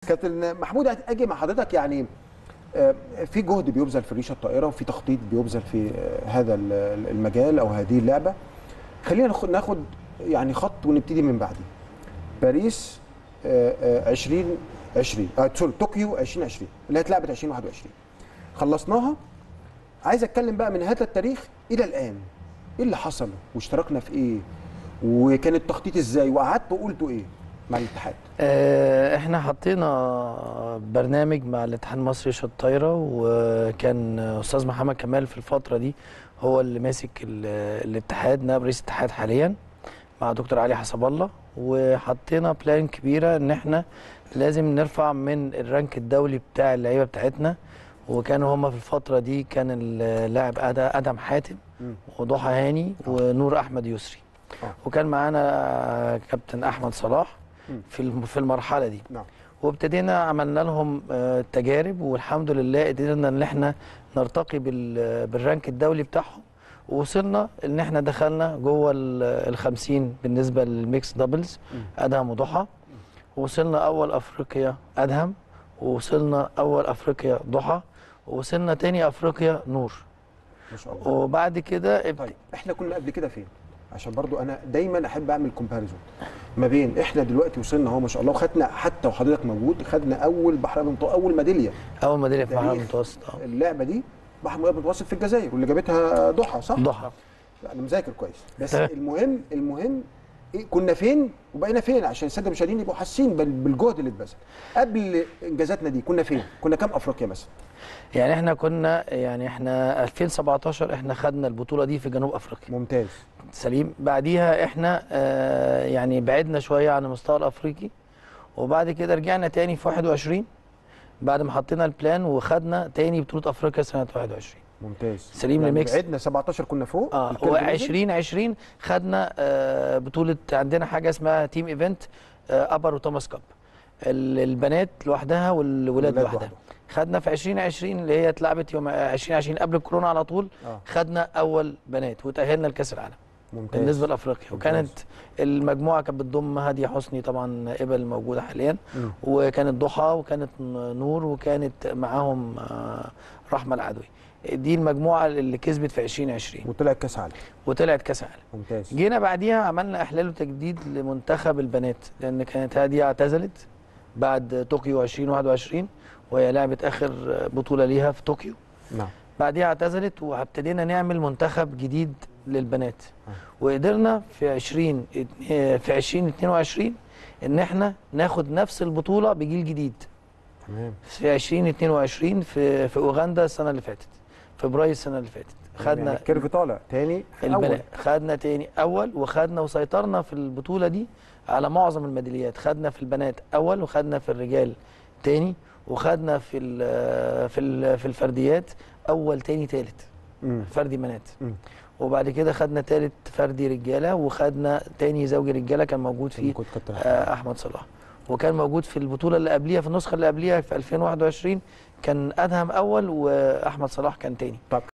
كابتن محمود اجي مع حضرتك يعني آه، في جهد بيبذل في الريشه الطائره وفي تخطيط بيبذل في آه، هذا ال- المجال او هذه اللعبه خلينا ناخد ناخد يعني خط ونبتدي من بعديه باريس آه، آه، 2020 آه، سوري طوكيو 2020 اللي هي اتلعبت 2021 خلصناها عايز اتكلم بقى من هذا التاريخ الى الان ايه اللي حصل واشتركنا في ايه وكان التخطيط ازاي وقعدتوا قلتوا ايه مع الاتحاد آه، احنا حطينا برنامج مع الاتحاد المصري للشط الطايره وكان استاذ محمد كمال في الفتره دي هو اللي ماسك ال- الاتحاد نائب رئيس الاتحاد حاليا مع دكتور علي حسب الله وحطينا بلان كبيره ان احنا لازم نرفع من الرانك الدولي بتاع اللعيبه بتاعتنا وكانوا هما في الفتره دي كان اللاعب أد- ادم حاتم مم. وضحى هاني ونور احمد يسري آه. وكان معانا كابتن احمد صلاح مم. في الم- في المرحله دي نعم وابتدينا عملنا لهم آه، تجارب والحمد لله قدرنا ان احنا نرتقي بال- بالرانك الدولي بتاعهم ووصلنا ان احنا دخلنا جوه ال 50 بالنسبه للميكس دبلز مم. ادهم وضحى ووصلنا اول افريقيا ادهم ووصلنا اول افريقيا ضحى ووصلنا تاني افريقيا نور ما شاء الله وبعد كده ابت... طيب احنا كنا قبل كده فين؟ عشان برضو انا دايما احب اعمل كومباريزون ما بين احنا دلوقتي وصلنا اهو ما شاء الله وخدنا حتى وحضرتك موجود خدنا اول بحر أبيض متوسط اول ميداليه اول ميداليه في البحر تاريخ المتوسط اه اللعبه دي بحر أبيض متوسط في الجزائر واللي جابتها ضحى صح؟ ضحى لا، انا مذاكر كويس بس المهم المهم إيه كنا فين وبقينا فين عشان الساده المشاهدين يبقوا حاسين بال- بالجهد اللي اتبذل قبل انجازاتنا دي كنا فين؟ كنا كام افريقيا مثلا؟ يعني احنا كنا يعني احنا 2017 احنا خدنا البطوله دي في جنوب افريقيا ممتاز سليم بعديها احنا آه يعني بعدنا شويه عن المستوى الافريقي وبعد كده رجعنا تاني في 21 بعد ما حطينا البلان وخدنا تاني بطوله افريقيا سنه 21 ممتاز سليم يعني لميكس. بعدنا 17 كنا فوق اه الكيرف نزل. و2020 خدنا آه بطوله عندنا حاجه اسمها تيم ايفنت آه ابر وتوماس كاب ال- البنات لوحدها والولاد الولاد لوحدها لوحده. خدنا في 2020 اللي هي اتلعبت يوم 2020 قبل الكورونا على طول اه خدنا اول بنات وتاهلنا لكاس العالم ممتاز بالنسبه لافريقيا ممتاز. وكانت المجموعه كانت بتضم هاديه حسني طبعا ابل موجوده حاليا مم. وكانت ضحى وكانت نور وكانت معاهم آه، رحمه العدوي دي المجموعه اللي كسبت في 2020 وطلع كاس عالم وطلعت كاس عالم ممتاز جينا بعديها عملنا احلال وتجديد لمنتخب البنات لان كانت هاديه اعتزلت بعد طوكيو 2021 وهي لعبت اخر بطوله ليها في طوكيو نعم بعديها اعتزلت وابتدينا نعمل منتخب جديد للبنات آه. وقدرنا في 20 في 2022 ان احنا ناخد نفس البطوله بجيل جديد تمام في 2022 في في اوغندا السنه اللي فاتت فبراير السنه اللي فاتت خدنا يعني الكيرف طالع تاني اول البنات خدنا تاني اول وخدنا وسيطرنا في البطوله دي على معظم الميداليات خدنا في البنات اول وخدنا في الرجال تاني وخدنا في ال في ال في الفرديات اول تاني تالت مم. فردي بنات مم. وبعد كده خدنا تالت فردي رجاله وخدنا تاني زوجي رجاله كان موجود فيه كنت كتر آه، احمد صلاح وكان موجود في البطوله اللي قبليها في النسخه اللي قبليها في 2021 كان ادهم اول واحمد صلاح كان تاني طب